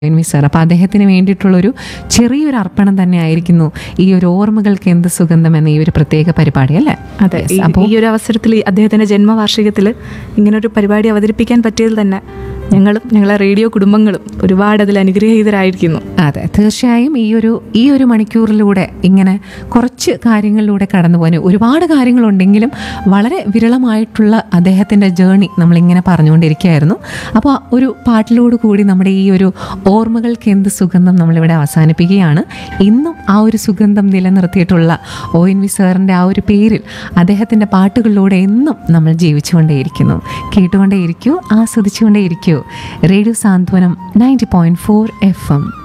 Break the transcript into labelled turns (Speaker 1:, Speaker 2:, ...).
Speaker 1: എൻവി sir അപ്പോൾ അദ്ദേഹത്തിന് വേണ്ടിയിട്ടുള്ളൊരു ചെറിയൊരു അർപ്പണം തന്നെ ആയിരിക്കുന്നു ഈ ഒരു ഓർമ്മകൾക്ക് എന്ത് സുഗന്ധം എന്ന ഈ ഒരു പ്രത്യേക പരിപാടി അല്ലേ
Speaker 2: അതെ
Speaker 1: Yes.
Speaker 2: ഈ-
Speaker 1: അപ്പോൾ
Speaker 2: ഈ ഒരു അവസരത്തിൽ അദ്ദേഹത്തിന്റെ ജന്മവാർഷികത്തിൽ ഇങ്ങനൊരു പരിപാടി അവതരിപ്പിക്കാൻ പറ്റിയതിൽ തന്നെ ഞങ്ങളും ഞങ്ങളെ റേഡിയോ കുടുംബങ്ങളും ഒരുപാട് അതിൽ അനുഗ്രഹീതരായിരിക്കുന്നു
Speaker 1: അതെ തീർച്ചയായും ഈ ഒരു ഈ ഒരു മണിക്കൂറിലൂടെ ഇങ്ങനെ കുറച്ച് കാര്യങ്ങളിലൂടെ കടന്നു പോകാൻ ഒരുപാട് കാര്യങ്ങളുണ്ടെങ്കിലും വളരെ വിരളമായിട്ടുള്ള അദ്ദേഹത്തിൻ്റെ ജേണി നമ്മളിങ്ങനെ പറഞ്ഞുകൊണ്ടിരിക്കുകയായിരുന്നു അപ്പോൾ ഒരു പാട്ടിലോട് കൂടി നമ്മുടെ ഈ ഒരു ഓർമ്മകൾക്ക് എന്ത് സുഗന്ധം നമ്മളിവിടെ അവസാനിപ്പിക്കുകയാണ് ഇന്നും ആ ഒരു സുഗന്ധം നിലനിർത്തിയിട്ടുള്ള ഒ എൻ വി സാറിൻ്റെ ആ ഒരു പേരിൽ അദ്ദേഹത്തിൻ്റെ പാട്ടുകളിലൂടെ എന്നും നമ്മൾ ജീവിച്ചുകൊണ്ടേയിരിക്കുന്നു കേട്ടുകൊണ്ടേയിരിക്കൂ ആസ്വദിച്ചുകൊണ്ടേയിരിക്കൂ radio Santhwanam ninety point four F M